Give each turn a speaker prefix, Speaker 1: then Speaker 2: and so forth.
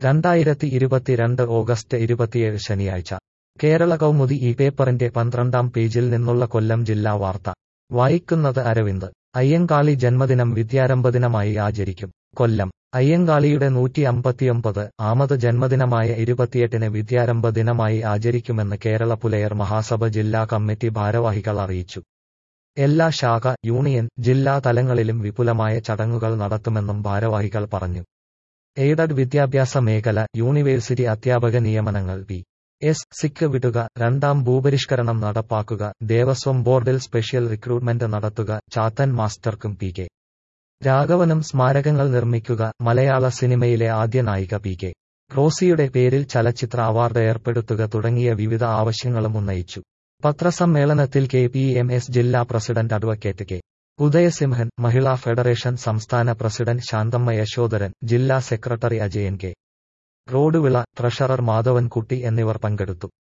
Speaker 1: രണ്ടായിരത്തി ഇരുപത്തിരണ്ട് ഓഗസ്റ്റ് ഇരുപത്തിയേഴ് ശനിയാഴ്ച കേരള കൗമുദി ഈ പേപ്പറിന്റെ പന്ത്രണ്ടാം പേജിൽ നിന്നുള്ള കൊല്ലം ജില്ലാ വാർത്ത വായിക്കുന്നത് അരവിന്ദ് അയ്യങ്കാളി ജന്മദിനം വിദ്യാരംഭദിനമായി ആചരിക്കും കൊല്ലം അയ്യങ്കാളിയുടെ നൂറ്റി അമ്പത്തിയൊമ്പത് ആമത് ജന്മദിനമായ ഇരുപത്തിയെട്ടിന് വിദ്യാരംഭ ദിനമായി ആചരിക്കുമെന്ന് കേരള പുലയർ മഹാസഭ ജില്ലാ കമ്മിറ്റി ഭാരവാഹികൾ അറിയിച്ചു എല്ലാ ശാഖ യൂണിയൻ ജില്ലാ തലങ്ങളിലും വിപുലമായ ചടങ്ങുകൾ നടത്തുമെന്നും ഭാരവാഹികൾ പറഞ്ഞു എയ്ഡഡ് വിദ്യാഭ്യാസ മേഖല യൂണിവേഴ്സിറ്റി അധ്യാപക നിയമനങ്ങൾ വി എസ് സിക്ക് വിടുക രണ്ടാം ഭൂപരിഷ്കരണം നടപ്പാക്കുക ദേവസ്വം ബോർഡിൽ സ്പെഷ്യൽ റിക്രൂട്ട്മെന്റ് നടത്തുക ചാത്തൻ മാസ്റ്റർക്കും പി കെ രാഘവനും സ്മാരകങ്ങൾ നിർമ്മിക്കുക മലയാള സിനിമയിലെ ആദ്യ നായിക പി കെ റോസിയുടെ പേരിൽ ചലച്ചിത്ര അവാർഡ് ഏർപ്പെടുത്തുക തുടങ്ങിയ വിവിധ ആവശ്യങ്ങളും ഉന്നയിച്ചു പത്രസമ്മേളനത്തിൽ കെ പി എം എസ് ജില്ലാ president advocate K Udayasimhan Mahila federation സംസ്ഥാന പ്രസിഡന്റ് ശാന്തമ്മ യശോധരൻ ജില്ലാ secretary Ajayan K Roaduvila treasurer Madhavankutty എന്നിവർ പങ്കെടുത്തു